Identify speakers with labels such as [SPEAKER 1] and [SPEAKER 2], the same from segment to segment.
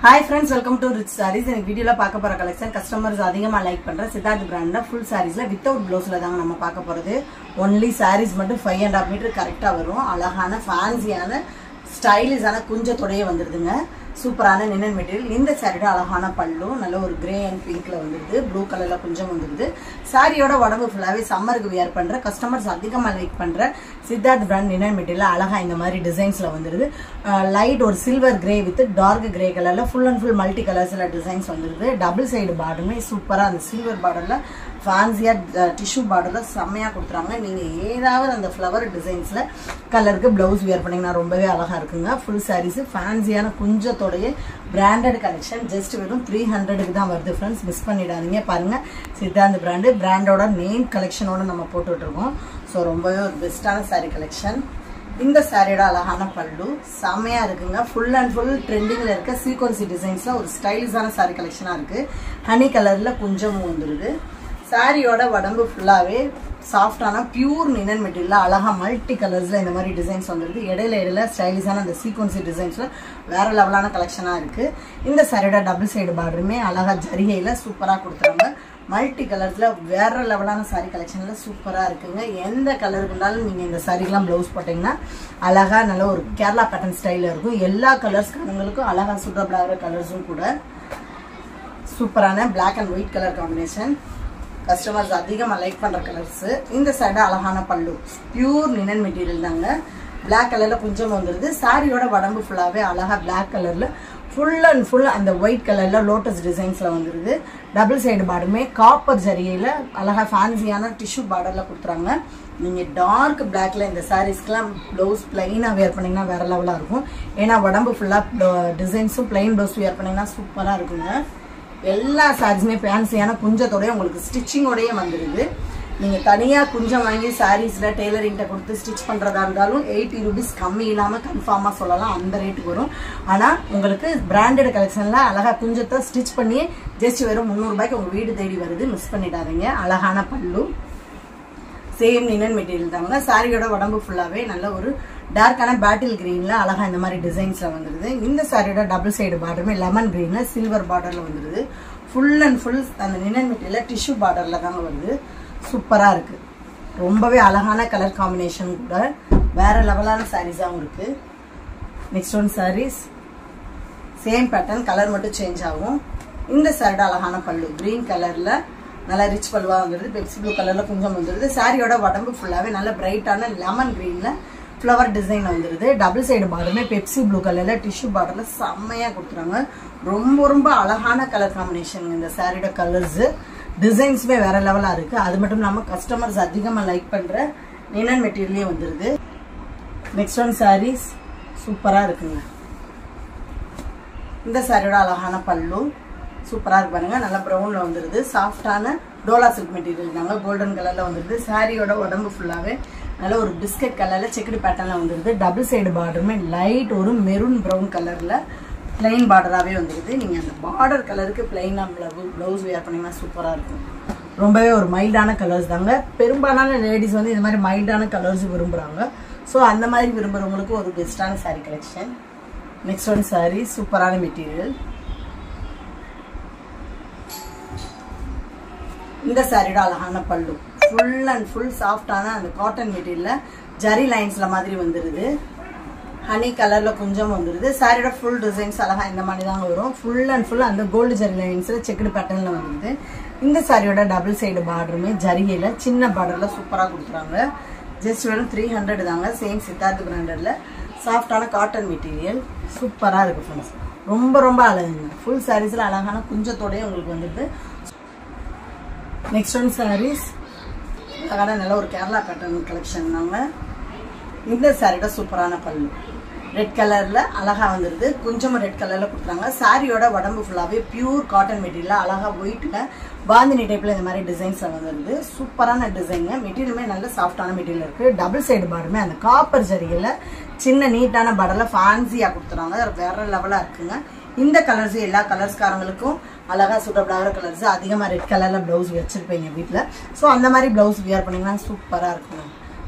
[SPEAKER 1] hi friends welcome to rich saris எனக்கு வீடியோல பார்க்க போற கலெக்ஷன் கஸ்டமர்ஸ் அதிகமா லைக் பண்ற சித்தார்த் பிராண்ட்ல ஃபுல் சாரீஸ்ல வித்தவுட் ப்ளவுஸ்ல தாங்க நம்ம பார்க்க போறது ஒன்லி சாரீஸ் மட்டும் ஃபைவ் அண்ட் ஹாஃப் மீட்டர் கரெக்டா வரும் அழகான ஃபேன்சியான ஸ்டைலிஷான குஞ்சத்தோடயே வந்துருதுங்க சூப்பரான நின்னன் மெட்டீரியல் இந்த சாரியோட அழகான பல்லு நல்ல ஒரு கிரே அண்ட் பிங்க்ல வந்துருது ப்ளூ கலர்ல கொஞ்சம் வந்துருது சாரியோட உடம்பு ஃபுல்லாவே சம்மருக்கு வியர் பண்ற கஸ்டமர்ஸ் அதிகமா லைக் பண்ற சித்தார்த் பிராண்ட் நின்னன் மெட்டீரியல் அழகா இந்த மாதிரி டிசைன்ஸ்ல வந்துருது லைட் ஒரு silver grey with dark grey கலர்ல ஃபுல் அண்ட் ஃபுல் மல்டி கலர்ஸ்ல டிசைன்ஸ் வந்துருது டபுள் சைடு பார்டருமே சூப்பரா அந்த சில்வர் பார்டர்ல ஃபேன்சியா டிஷ்யூ பார்டர்ல செம்மையா கொடுத்துறாங்க நீங்க ஏதாவது அந்த ஃப்ளவர் டிசைன்ஸ்ல கலருக்கு பிளவுஸ் வியர் பண்ணீங்கன்னா ரொம்பவே அழகா இருக்குங்க ஃபுல் சாரீஸ் ஃபேன்சியான குஞ்சத்தோடைய பிராண்டட் கலெக்ஷன் ஜஸ்ட் வெறும் த்ரீ ஹண்ட்ரடுக்கு தான் வருது ஃப்ரெண்ட்ஸ் மிஸ் பண்ணிடாதீங்க பாருங்க சித்தாந்த் பிராண்டு பிராண்டோட நேம் கலெக்ஷனோட நம்ம போட்டுட்டு இருக்கோம் ஸோ ரொம்பவே ஒரு பெஸ்டான சாரீ கலெக்ஷன் இந்த சாரியோட அழகான பல்லு செம்மையா இருக்குங்க ஃபுல் அண்ட் ஃபுல் ட்ரெண்டிங்ல இருக்க சீக்வன்சி டிசைன்ஸ்ல ஒரு ஸ்டைலிஷான சாரி கலெக்ஷனா இருக்கு ஹனி கலர்ல குஞ்சமும் வந்துருது சாரியோட உடம்பு ஃபுல்லாவே சாஃப்டான பியூர் நினன் மெட்டீரியல் அழகா மல்டி கலர்ஸ்ல இந்த மாதிரி டிசைன்ஸ் வந்துருது இடையில இடையில ஸ்டைலிஷான அந்த சீக்வன்சி டிசைன்ஸ்ல வேற லெவலான கலெக்ஷனா இருக்கு இந்த சாரியோட டபுள் சைடு பார்டருமே அழகா ஜரிகையில சூப்பரா கொடுத்துறாங்க மல்டி கலர்ஸ்ல வேற லெவலான சாரி கலெக்ஷன்ல சூப்பரா இருக்குங்க எந்த கலருக்கு இருந்தாலும் நீங்க இந்த சாரிக்கெல்லாம் பிளவுஸ் போட்டீங்கன்னா அழகா நல்ல ஒரு கேரளா பேட்டர்ன் ஸ்டைல இருக்கும் எல்லா கலர்ஸ்காரங்களுக்கும் அழகா சூட்டபிள் ஆகிற கலர்ஸும் கூட சூப்பரான black and white colour combination customers அதிகமாக லைக் பண்ணுற கலர்ஸ் இந்த சைடு அழகான பல்லு பியூர் லினன் மெட்டீரியல் தாங்க பிளாக் கலரில் கொஞ்சம் வந்துருது சாரியோட உடம்பு ஃபுல்லாகவே அழகாக பிளாக் கலரில் ஃபுல் அண்ட் ஃபுல் அந்த ஒயிட் கலரில் லோட்டஸ் டிசைன்ஸில் வந்துருது டபுள் சைடு பார்டருமே காப்பர் ஜரிகையில் அழகாக ஃபேன்சியான டிஷ்யூ பார்டரில் கொடுத்துறாங்க நீங்கள் டார்க் பிளாக்ல இந்த சாரீஸ்க்கெலாம் ப்ளவுஸ் பிளைனாக வேர் பண்ணிங்கன்னா வேறு லெவலாக இருக்கும் ஏன்னா உடம்பு ஃபுல்லாக டிசைன்ஸும் பிளைன் ப்ளவுஸ் வேர் பண்ணிங்கன்னா சூப்பராக இருக்குங்க எல்லா சாரீஸுமே ஃபேன்சியான குஞ்சத்தோடய உங்களுக்கு ஸ்டிச்சிங்கோடய வந்துடுது நீங்கள் தனியாக குஞ்சம் வாங்கி சாரீஸில் டெய்லரிங்கிட்ட கொடுத்து ஸ்டிச் பண்ணுறதா இருந்தாலும் எயிட்டி ருபீஸ் கம்மி இல்லாமல் கன்ஃபார்மாக சொல்லலாம் அந்த ரேட்டுக்கு வரும் ஆனால் உங்களுக்கு பிராண்டட் கலெக்ஷனில் அழகாக குஞ்சத்தை ஸ்டிச் பண்ணி ஜஸ்ட் வெறும் முந்நூறுபாய்க்கு உங்கள் வீடு தேடி வருது மிஸ் பண்ணிடாதீங்க அழகான பல்லு சேம் நினன் மெட்டீரியல் தாங்க சாரியோட உடம்பு ஃபுல்லாகவே நல்ல ஒரு டார்க்கான பேட்டில் கிரீனில் அழகாக இந்த மாதிரி டிசைன்ஸில் வந்துடுது இந்த சாரியோட டபுள் சைடு பார்டருமே லெமன் கிரீனில் சில்வர் பார்டரில் வந்துடுது ஃபுல் அண்ட் ஃபுல் அந்த நினன் மெட்டீரியல் டிஷ்யூ பார்டரில் தாங்க வருது சூப்பராக இருக்குது ரொம்பவே அழகான கலர் காம்பினேஷன் கூட வேற லெவலான சாரீஸாகவும் இருக்குது next one saris same pattern colour மட்டும் சேஞ்ச் ஆகும் இந்த சாரியோட அழகான பல்லு க்ரீன் கலரில் நல்லா ரிச் பல்வா வந்துடுது பெப்சி ப்ளூ கலரில் கொஞ்சம் வந்துடுது சாரியோட உடம்பு ஃபுல்லாகவே நல்ல பிரைட்டான லெமன் க்ரீனில் ஃப்ளவர் டிசைன் வந்துடுது டபுள் சைடு பார்டருமே பெப்சி ப்ளூ கலரில் டிஷ்யூ பார்டரில் செம்மையாக கொடுத்துறாங்க ரொம்ப ரொம்ப அழகான கலர் காம்பினேஷன் இந்த சாரியோட கலர்ஸு டிசைன்ஸுமே வேற லெவலாக இருக்குது அது மட்டும் இல்லாமல் கஸ்டமர்ஸ் அதிகமாக லைக் பண்ணுற நினன் மெட்டீரியலே வந்துடுது நெக்ஸ்ட் ஒன் சாரீஸ் சூப்பராக இருக்குங்க இந்த சாரியோட அழகான பல்லு சூப்பராக இருக்கு பாருங்க நல்லா ப்ரௌனில் வந்துடுது சாஃப்டான டோலா சில்க் மெட்டீரியல் தாங்க கோல்டன் கலரில் வந்துடுது சாரியோட உடம்பு ஃபுல்லாகவே நல்ல ஒரு பிஸ்கட் கலரில் செக்குடு பேட்டர்னில் வந்துடுது டபுள் சைடு பார்டருமே லைட் ஒரு மெரூன் ப்ரௌன் கலரில் பிளைன் பார்டராகவே வந்துடுது நீங்கள் அந்த பார்டர் கலருக்கு பிளைனாக ப்ளவுஸ் வேர் பண்ணிங்கன்னா சூப்பராக இருக்கும் ரொம்பவே ஒரு மைல்டான கலர்ஸ் தாங்க பெரும்பாலான லேடிஸ் வந்து இந்த மாதிரி மைல்டான கலர்ஸ் விரும்புகிறாங்க ஸோ அந்த மாதிரி விரும்புகிறவங்களுக்கு ஒரு பெஸ்ட்டான sari collection next one sari சூப்பரான மெட்டீரியல் இந்த சாரியோட அழகான பல்லு ஃபுல் அண்ட் ஃபுல் சாஃப்டான அந்த காட்டன் மெட்டீரியலில் ஜரி லைன்ஸில் மாதிரி வந்துடுது ஹனி கலரில் கொஞ்சம் வந்துடுது சாரியோட ஃபுல் டிசைன்ஸ் அழகாக இந்த மாதிரி தாங்க வரும் ஃபுல் அண்ட் ஃபுல் அந்த கோல்டு ஜரி லைன்ஸில் செக்குடு பேட்டர்னில் வந்துடுது இந்த சாரியோட டபுள் சைடு பார்டருமே ஜரிகையில் சின்ன பார்டரில் சூப்பராக கொடுக்குறாங்க ஜஸ்ட் வெறும் த்ரீ ஹண்ட்ரட் தாங்க சேம் சித்தார்த் பிராண்டடில் சாஃப்டான காட்டன் மெட்டீரியல் சூப்பராக இருக்குது ஃப்ரெண்ட்ஸ் ரொம்ப ரொம்ப அழகுங்க ஃபுல் சாரீஸில் அழகான குஞ்சத்தோடய உங்களுக்கு வந்துடுது நெக்ஸ்ட் ஒன் சாரீஸ் அழகான நல்ல ஒரு கேரளா பேட்டர்ன் கலெக்ஷன் தாங்க இந்த சாரியோட சூப்பரான பல்லு ரெட் கலரில் அழகாக வந்துடுது கொஞ்சமாக ரெட் கலரில் கொடுக்குறாங்க சாரியோட உடம்பு ஃபுல்லாகவே பியூர் காட்டன் மெட்டீரியல் அழகாக ஒயிட்டில் பாந்தினி டைப்பில் இந்த மாதிரி டிசைன்ஸ் வந்துடுது சூப்பரான டிசைனுங்க மெட்டீரியலுமே நல்ல சாஃப்டான மெட்டீரியல் இருக்குது டபுள் சைடு பார்டருமே அந்த காப்பர் ஜரிகையில் சின்ன நீட்டான பார்டரில் ஃபேன்சியாக கொடுத்துறாங்க வேற லெவலாக இருக்குங்க இந்த கலர்ஸ் எல்லா கலர்ஸ்காரங்களுக்கும் அழகா சூட்டபிள் ஆகிற கலர்ஸ் அதிகமாக ரெட் கலரில் ப்ளவுஸ் வச்சிருப்பீங்க வீட்டில் ஸோ அந்த மாதிரி ப்ளவுஸ் வியர் பண்ணிங்கன்னா சூப்பராக இருக்குங்க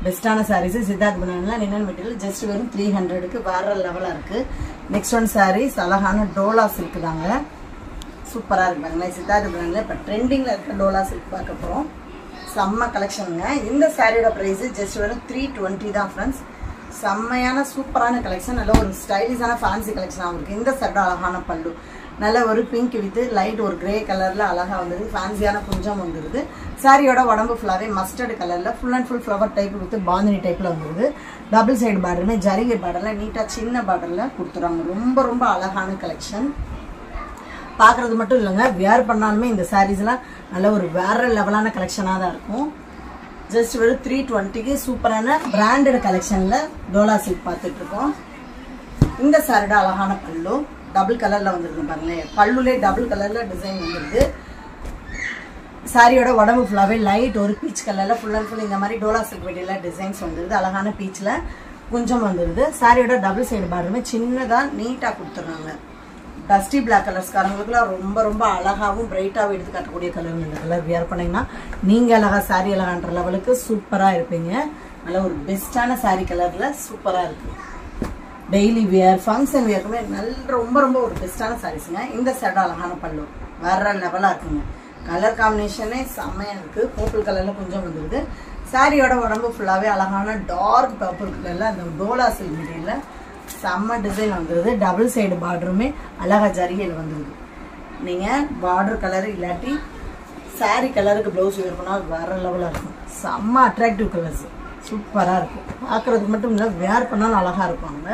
[SPEAKER 1] பெஸ்ட்டான சாரீஸ் சித்தார்த் பிராண்டில் லினன் மெட்டீரியல் ஜஸ்ட் வெறும் த்ரீ ஹண்ட்ரடுக்கு வேற லெவலாக இருக்கு நெக்ஸ்ட் ஒன் சாரீஸ் அழகான டோலா சில்க் தாங்க சூப்பராக இருக்கு பாருங்களேன் சித்தார்த் பிராண்டில் இப்போ ட்ரெண்டிங்கில் இருக்க டோலா சில்க் பார்க்க போகிறோம் செம்ம கலெக்ஷனுங்க இந்த சாரியோட ப்ரைஸ் ஜஸ்ட் வெறும் த்ரீ டுவெண்ட்டி தான் ஃப்ரெண்ட்ஸ் செம்மையான சூப்பரான கலெக்ஷன் நல்ல ஒரு ஸ்டைலிஷான ஃபேன்சி கலெக்ஷனாகவும் இருக்குது இந்த சட்டை அழகான பல்லு நல்ல ஒரு பிங்க் வித்து லைட் ஒரு கிரே கலரில் அழகாக வந்துருது ஃபேன்சியான குஞ்சம் வந்துருது சாரியோட உடம்பு ஃபுல்லாகவே மஸ்டர்டு கலரில் full and full flower type with bandhani டைப்பில் வந்துருது டபுள் சைடு பார்டர்னு ஜரிகை பார்டரில் நீட்டாக சின்ன பார்டரில் கொடுத்துறாங்க ரொம்ப ரொம்ப அழகான கலெக்ஷன் பார்க்குறது மட்டும் இல்லைங்க வேர் பண்ணாலுமே இந்த சாரீஸ்லாம் நல்ல ஒரு வேற லெவலான கலெக்ஷனாக தான் இருக்கும் ஜஸ்ட் வெறும் த்ரீ டுவெண்ட்டிக்கு சூப்பரான பிராண்டட் கலெக்ஷனில் டோலா சில்க் பார்த்துட்டு இருக்கோம் இந்த சாரியோட அழகான பல்லு டபுள் கலரில் வந்துருக்கு பாருங்களேன் பல்லுலே டபுள் கலரில் டிசைன் வந்துருக்கு சாரியோட உடம்பு ஃபுல்லாகவே லைட் ஒரு பீச் கலரில் ஃபுல் அண்ட் ஃபுல் இந்த மாதிரி டோலா சில்க் வெட்டியில் டிசைன்ஸ் வந்துருது அழகான பீச்சில் குஞ்சம் வந்துருது சாரியோட டபுள் சைடு பார்டருமே சின்னதாக நீட்டாக கொடுத்துட்றாங்க டஸ்டி பிளாக் கலர்ஸ்காரங்களுக்குலாம் ரொம்ப ரொம்ப அழகாகவும் பிரைட்டாகவும் எடுத்து காட்டக்கூடிய கலர் இந்த கலர் வியர் பண்ணீங்கன்னா நீங்கள் அழகா சாரி அழகான்ற லெவலுக்கு சூப்பராக இருப்பீங்க நல்ல ஒரு பெஸ்ட்டான சாரி கலரில் சூப்பராக இருக்குது டெய்லி வியர் ஃபங்க்ஷன் வியருக்குமே நல்ல ரொம்ப ரொம்ப ஒரு பெஸ்ட்டான சாரீஸுங்க இந்த செட் அழகான பல்லு வேற லெவலாக இருக்குங்க கலர் காம்பினேஷனே செம்மையாக இருக்குது பர்பிள் கலரில் கொஞ்சம் வந்துருது சாரியோட உடம்பு ஃபுல்லாகவே அழகான டார்க் பர்பிள் கலரில் அந்த டோலா சில்க் மெட்டீரியலில் செம்ம டிசைன் வந்துருது டபுள் சைடு பார்டருமே அழகா ஜரிகையில் வந்துருது நீங்கள் பார்டர் கலர் இல்லாட்டி சாரி கலருக்கு ப்ளவுஸ் வேர் பண்ணால் வேற லெவலாக இருக்கும் செம்ம அட்ராக்டிவ் கலர்ஸ் சூப்பராக இருக்கும் பார்க்குறதுக்கு மட்டும் இல்லை வேர் பண்ணாலும் அழகாக இருப்பாங்க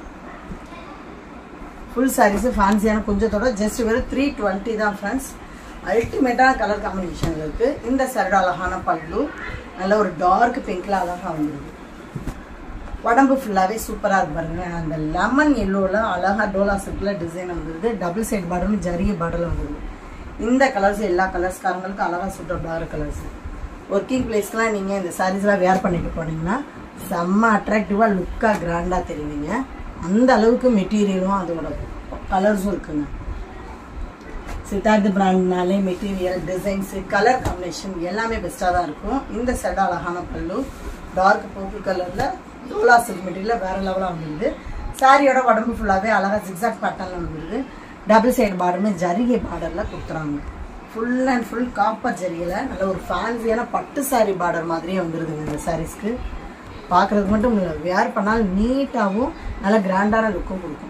[SPEAKER 1] ஃபுல் சாரீஸு ஃபேன்சியான கொஞ்சத்தோட ஜஸ்ட் வெறும் த்ரீ டுவெண்ட்டி தான் ஃப்ரெண்ட்ஸ் அல்டிமேட்டான கலர் காம்பினேஷனில் இருக்குது இந்த சரடு அழகான பல்லு நல்ல ஒரு டார்க் பிங்க்ல அழகாக வந்துருது உடம்பு ஃபுல்லாகவே சூப்பராக இருக்கு பாருங்க அந்த லெமன் எல்லோவில் அழகாக டோலா சில்கில் டிசைன் வந்துருது டபுள் சைடு பார்டரும் ஜரிய பார்டரில் வந்துருது இந்த கலர்ஸ் எல்லா கலர்ஸ்காரங்களுக்கும் அழகாக சூட்டபிளாக கலர்ஸ் ஒர்க்கிங் பிளேஸ்க்கெலாம் நீங்கள் இந்த சாரீஸ்லாம் வேர் பண்ணிட்டு போனீங்கன்னா செம்ம அட்ராக்டிவாக லுக்காக கிராண்டாக தெரிவிங்க அந்த அளவுக்கு மெட்டீரியலும் அதோட கலர்ஸும் இருக்குங்க சித்தார்த் பிராண்ட்னாலே மெட்டீரியல் டிசைன்ஸு கலர் காம்பினேஷன் எல்லாமே பெஸ்ட்டாக தான் இருக்கும் இந்த செட் அழகான பல்லு டார்க் பர்பிள் கலரில் டோலா சில்க் மெட்டீரியல் வேறு லெவலாக வந்துடுது சாரியோட உடம்பு ஃபுல்லாகவே அழகாக ஜிக்ஸாக் பேட்டர்னில் வந்துடுது டபுள் சைடு பார்டருமே ஜரிகை பார்டரில் கொடுத்துறாங்க ஃபுல் அண்ட் ஃபுல் காப்பர் ஜரிகையில் நல்ல ஒரு ஃபேன்சியான பட்டு சாரி பார்டர் மாதிரியே வந்துடுதுங்க இந்த சாரீஸ்க்கு பார்க்குறதுக்கு மட்டும் இல்லை வேர் பண்ணால் நீட்டாகவும் நல்ல கிராண்டான லுக்கும் கொடுக்கும்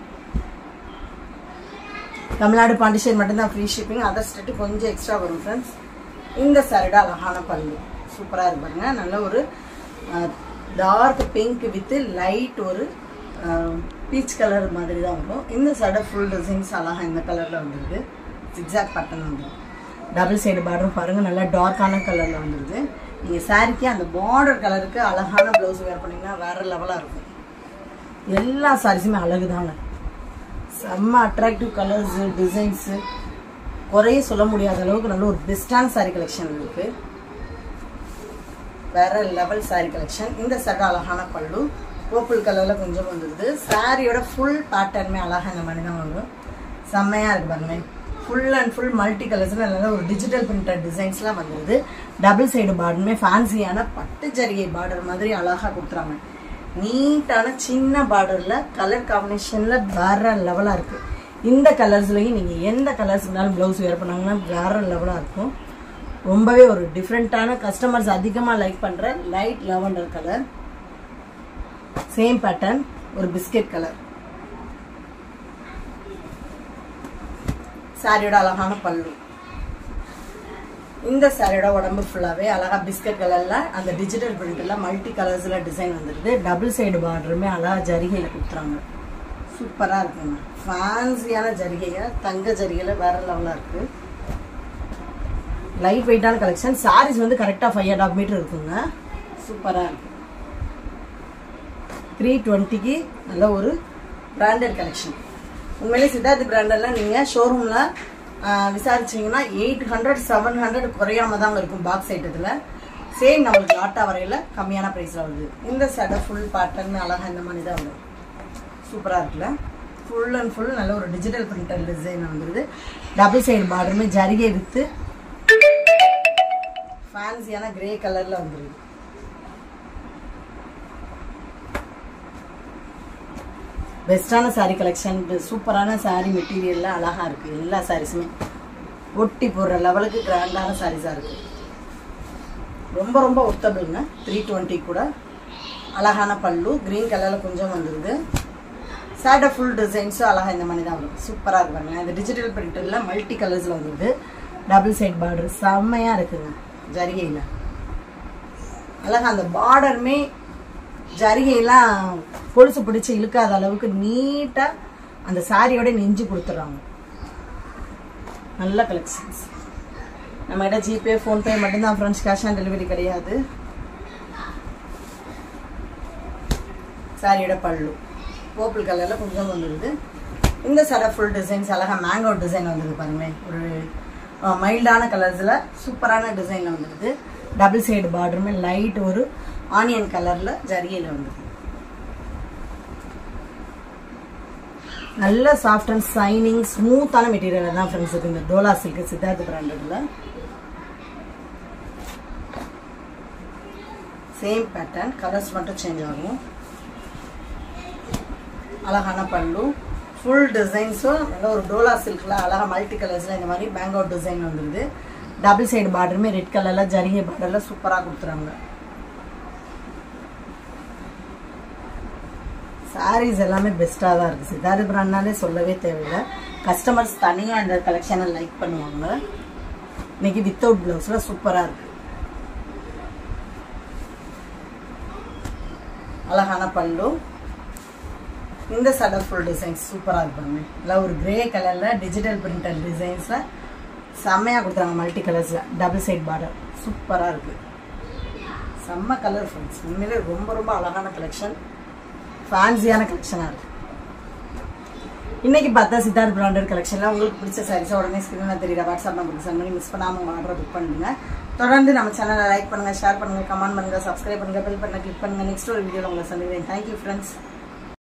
[SPEAKER 1] தமிழ்நாடு பாண்டிச்சேரி மட்டும்தான் ஃப்ரீ ஷிப்பிங் அதர் ஸ்டேட்டு கொஞ்சம் எக்ஸ்ட்ரா வரும் ஃப்ரெண்ட்ஸ் இந்த சாரியோட அழகான பல்லு சூப்பராக இருப்பாங்க நல்ல ஒரு டார்க் பிங்க் வித் லைட் ஒரு பீச் கலர் மாதிரி தான் வரும் இந்த சடை ஃபுல் டிசைன்ஸ் அழகாக இந்த கலரில் வந்துருது ஜிக்ஸாக் பட்டன் வந்துடும் டபுள் சைடு பார்டரும் பாருங்கள் நல்லா டார்க்கான கலரில் வந்துருது நீங்கள் சாரிக்கு அந்த பார்டர் கலருக்கு அழகான ப்ளவுஸ் வேர் பண்ணிங்கன்னா வேறு லெவலாக இருக்கும் எல்லா சாரீஸுமே அழகு தாங்க செம்ம அட்ராக்டிவ் கலர்ஸு டிசைன்ஸு குறைய சொல்ல முடியாத அளவுக்கு நல்ல ஒரு பெஸ்டான சாரீ கலெக்ஷன் இருக்குது வேற லெவல் சாரீ கலெக்ஷன் இந்த சட்டை அழகான பல்லு பர்பிள் கலரில் கொஞ்சம் வந்துடுது சாரியோட ஃபுல் பேட்டர்னுமே அழகாக இந்த மாதிரி தான் வரும் செம்மையாக இருக்கு பாருங்க ஃபுல் அண்ட் ஃபுல் மல்டி கலர்ஸில் நல்ல ஒரு டிஜிட்டல் பிரிண்டட் டிசைன்ஸ்லாம் வந்துடுது டபுள் சைடு பார்டருமே ஃபேன்சியான பட்டு ஜரிகை பார்டர் மாதிரி அழகாக கொடுத்துறாங்க நீட்டான சின்ன பார்டரில் கலர் காம்பினேஷனில் வேற லெவலாக இருக்குது இந்த கலர்ஸ்லையும் நீங்கள் எந்த கலர்ஸ் இருந்தாலும் ப்ளவுஸ் வேர் பண்ணாங்கன்னா வேற லெவலாக இருக்கும் ரொம்பவே ஒரு டிஃப்ரெண்ட்டான கஸ்டமர்ஸ் அதிகமாக லைக் பண்ணுற light lavender colour same pattern ஒரு பிஸ்கெட் கலர் சாரியோட அழகான பல்லு இந்த சாரியோட உடம்பு ஃபுல்லாகவே அழகா பிஸ்கட் கலரில் அந்த டிஜிட்டல் பிரிண்டில் மல்டி கலர்ஸில் டிசைன் வந்துடுது டபுள் சைடு பார்டருமே அழகா ஜரிகையில் கொடுத்துறாங்க சூப்பராக இருக்குங்க ஃபேன்சியான ஜரிகைகள் தங்க ஜரிகையில் வேற லெவலாக இருக்குது லைட் வெயிட்டான கலெக்ஷன் சாரீஸ் வந்து கரெக்டாக ஃபைவ் அண்ட் ஆஃப் மீட்டர் இருக்குங்க சூப்பராக இருக்கு த்ரீ டுவெண்ட்டிக்கு நல்ல ஒரு பிராண்டட் கலெக்ஷன் உண்மையிலே சித்தார்த் பிராண்டெல்லாம் நீங்கள் ஷோரூமில் விசாரிச்சீங்கன்னா எயிட் ஹண்ட்ரட் செவன் ஹண்ட்ரட் குறையாம தாங்க இருக்கும் பாக்ஸ் ஐட்டத்தில் சேம் நம்மளுக்கு லாட்டா வரையில் கம்மியான ப்ரைஸில் வருது இந்த சடை ஃபுல் பேட்டர்ன் அழகாக இந்த மாதிரி தான் வரும் சூப்பராக இருக்குல்ல ஃபுல் அண்ட் ஃபுல் நல்ல ஒரு டிஜிட்டல் பிரிண்டர் டிசைன் வந்துருது டபுள் சைடு பார்டருமே ஜரிகை வித்து ஃபேன்சியான கிரே கலரில் வந்துருது பெஸ்ட்டான saree கலெக்ஷன் சூப்பரான saree மெட்டீரியல்ல அழகா இருக்கு எல்லா சாரீஸுமே ஒட்டி போடுற லெவலுக்கு கிராண்டான சாரீஸாக இருக்கு ரொம்ப ரொம்ப ஒர்த்தபிள்ங்க த்ரீ டுவெண்ட்டி கூட அழகான பல்லு க்ரீன் கலரில் கொஞ்சம் வந்துருது சேட ஃபுல் டிசைன்ஸும் அழகா இந்த மாதிரி தான் வரும் சூப்பராக இருக்கு பாருங்க இந்த டிஜிட்டல் பிரிண்டரில் மல்டி கலர்ஸில் வந்துருது டபுள் சைட் பார்டர் செம்மையாக இருக்குங்க ஜரிகையில் அழகா அந்த பார்டருமே ஜரிகையெல்லாம் கொலுசு பிடிச்சி இழுக்காத அளவுக்கு நீட்டாக அந்த சாரியோட நெஞ்சு கொடுத்துட்றாங்க நல்ல கலெக்ஷன்ஸ் நம்ம கிட்ட ஜிபே ஃபோன்பே மட்டும்தான் ஃப்ரெண்ட்ஸ் கேஷ் ஆன் டெலிவரி கிடையாது சாரியோட பல்லு பர்பிள் கலரில் கொஞ்சம் வந்துடுது இந்த சடை ஃபுல் டிசைன்ஸ் அழகாக மேங்கோ டிசைன் வந்துடுது பாருங்களேன் ஒரு மைல்டான கலர்ஸில் சூப்பரான டிசைனில் வந்துடுது டபுள் சைடு பார்டருமே லைட் ஒரு ஆனியன் கலரில் ஜரிகையில் வந்துடுது நல்ல சாஃப்ட் அண்ட் சைனிங் ஸ்மூத்தான மெட்டீரியல் தான் ஃப்ரெண்ட்ஸ் இருக்கு இந்த டோலா சில்க் சித்தார்த் பிராண்டட்ல சேம் பேட்டர்ன் கலர்ஸ் மட்டும் சேஞ்ச் ஆகும் அழகான பல்லு ஃபுல் டிசைன்ஸும் நல்ல ஒரு டோலா சில்கில் அழகாக மல்டி கலர்ஸில் இந்த மாதிரி பேங்கோ டிசைன் வந்துருது டபுள் சைடு பார்டருமே ரெட் கலரில் ஜரிகை பார்டரில் சூப்பராக கொடுத்துறாங்க சாரீஸ் எல்லாமே பெஸ்ட்டாக தான் இருக்குது சித்தார்த் பிராண்ட்னாலே சொல்லவே தேவையில்லை கஸ்டமர்ஸ் தனியாக இந்த கலெக்ஷனை லைக் பண்ணுவாங்க இன்னைக்கு வித்தவுட் ப்ளவுஸில் சூப்பராக இருக்கு அழகான பல்லு இந்த சடை ஃபுல் டிசைன்ஸ் சூப்பராக இருப்பாங்க இல்லை ஒரு கிரே கலரில் டிஜிட்டல் பிரிண்டட் டிசைன்ஸில் செம்மையாக கொடுத்துறாங்க மல்டி கலர்ஸில் டபுள் சைட் பார்டர் சூப்பராக இருக்குது செம்ம கலர் ஃப்ரெண்ட்ஸ் உண்மையிலே ரொம்ப ரொம்ப அழகான கலெக்ஷன் ஃபேன்சியான கலெக்ஷனாக இருக்குது இன்னைக்கு பார்த்தா சித்தார்த் பிராண்டட் கலெக்ஷனில் உங்களுக்கு பிடிச்ச சாரீஸை உடனே ஸ்க்ரீனில் தெரியுற வாட்ஸ்அப் நம்பருக்கு சென்ட் பண்ணி மிஸ் பண்ணாமல் உங்கள் ஆர்டரை புக் பண்ணுங்க தொடர்ந்து நம்ம சேனலை லைக் பண்ணுங்கள் ஷேர் பண்ணுங்கள் கமெண்ட் பண்ணுங்கள் சப்ஸ்கிரைப் பண்ணுங்கள் பெல் பண்ண கிளிக் பண்ணுங்கள் நெக்ஸ்ட் ஒரு வீடியோவில் உங்களை சந்திக்கிறேன் தேங்க்யூ ஃப்ரெண்ட்ஸ்